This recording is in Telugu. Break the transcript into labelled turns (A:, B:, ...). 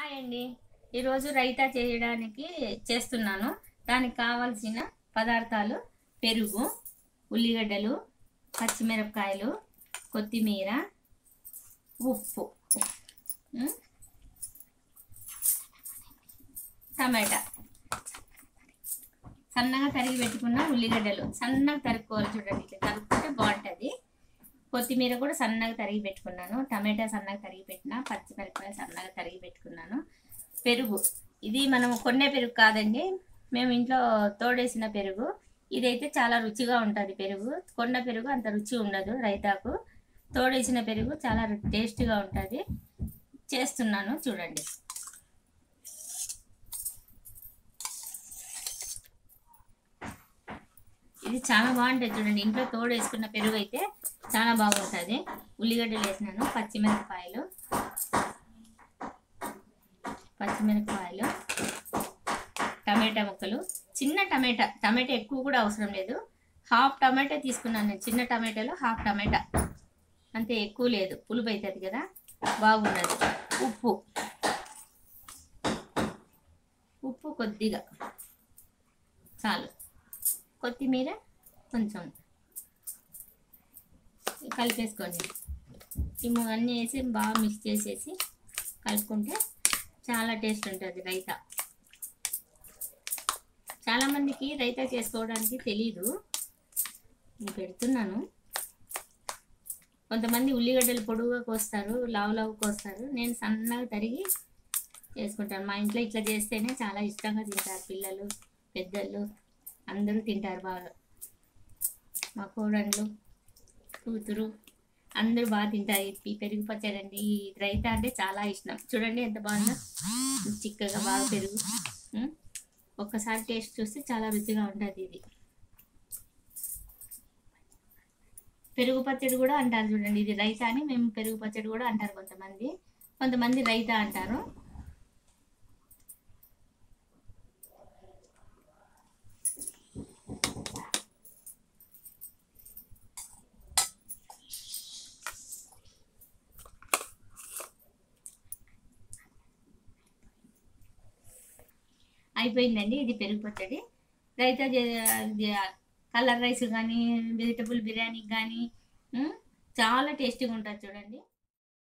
A: హాయ్ అండి ఈరోజు రైతా చేయడానికి చేస్తున్నాను దానికి కావాల్సిన పదార్థాలు పెరుగు ఉల్లిగడ్డలు పచ్చిమిరపకాయలు కొత్తిమీర ఉప్పు ఉమ్, టమాటా సన్నగా తరిగి పెట్టుకున్న ఉల్లిగడ్డలు సన్నగా తరుక్కోవాలి చూడండి ఇట్లా తరుక్కుంటే బాగుంటుంది కొత్తిమీర కూడా సన్నగా తరిగి పెట్టుకున్నాను టమాటా సన్నగా తరిగి పెట్టిన పచ్చిమిరపకాయలు సన్నగా తరిగి పెట్టుకున్నాను పెరుగు ఇది మనం కొన్నే పెరుగు కాదండి మేము ఇంట్లో తోడేసిన పెరుగు ఇదైతే చాలా రుచిగా ఉంటుంది పెరుగు కొన్న పెరుగు అంత రుచి ఉండదు రైతాకు తోడేసిన పెరుగు చాలా టేస్టీగా ఉంటుంది చేస్తున్నాను చూడండి ఇది చాలా బాగుంటుంది చూడండి ఇంట్లో తోడు వేసుకున్న పెరుగు అయితే చాలా బాగుంటుంది ఉల్లిగడ్డలు వేసినాను పచ్చిమిరపకాయలు పచ్చిమిరపకాయలు టమాటా ముక్కలు చిన్న టమాటా టమాటా ఎక్కువ కూడా అవసరం లేదు హాఫ్ టమాటా తీసుకున్నాను నేను చిన్న టమాటాలో హాఫ్ టమాటా అంతే ఎక్కువ లేదు పులుపు అవుతుంది కదా బాగున్నది ఉప్పు ఉప్పు కొద్దిగా చాలు కొత్తిమీర కొంచెం కలిపేసుకోండి ఈ ము- అన్నీ వేసి బాగా మిక్స్ చేసేసి కలుపుకుంటే చాలా టేస్ట్ ఉంటుంది రైతా చాలామందికి రైతా చేసుకోవడానికి తెలీదు నేను పెడుతున్నాను కొంతమంది ఉల్లిగడ్డలు పొడుగుగా కోస్తారు లావు లావు కోస్తారు నేను సన్నగా తరిగి చేసుకుంటాను మా ఇంట్లో ఇట్లా చేస్తేనే చాలా ఇష్టంగా తింటారు పిల్లలు పెద్దలు అందరూ తింటారు బాగా మా కోడళ్ళు కూతురు అందరూ బాగా తింటారు ఈ పెరుగు పచ్చడి అండి ఈ రైతా అంటే చాలా ఇష్టం చూడండి ఎంత బాగుందో చిక్కగా బాగా పెరుగు ఉం? ఒక్కసారి టేస్ట్ చూస్తే చాలా రుచిగా ఉంటుంది ఇది పెరుగు పచ్చడి కూడా అంటారు చూడండి ఇది రైతా అని మేము పెరుగు పచ్చడి కూడా అంటారు కొంతమంది కొంతమంది రైతా అంటారు అయిపోయిందండి ఇది పెరుగు పచ్చడి రైతా కలర్ రైస్ కానీ వెజిటబుల్ బిర్యానీ కానీ చాలా టేస్టీగా ఉంటుంది చూడండి